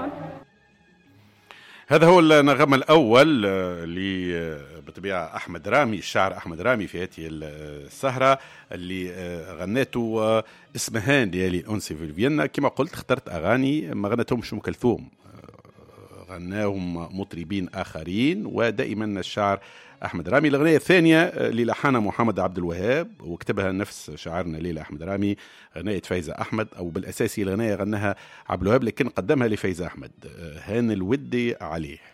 يكون هذا هو النغم الأول اللي آه، آه، بطبيعة أحمد رامي الشاعر أحمد رامي في هذه السهرة اللي آه، غنيته اسمهان ليالي أنسي في فيينا كما قلت اخترت أغاني ما غنتهمش أم كلثوم غناهم مطربين آخرين ودائما الشاعر احمد رامي الاغنيه الثانيه اللي لحنها محمد عبد الوهاب وكتبها نفس شاعرنا ليلى احمد رامي اغنيه فايزه احمد او بالاساس الاغنيه غناها عبد الوهاب لكن قدمها لفايزه احمد هان الودي عليه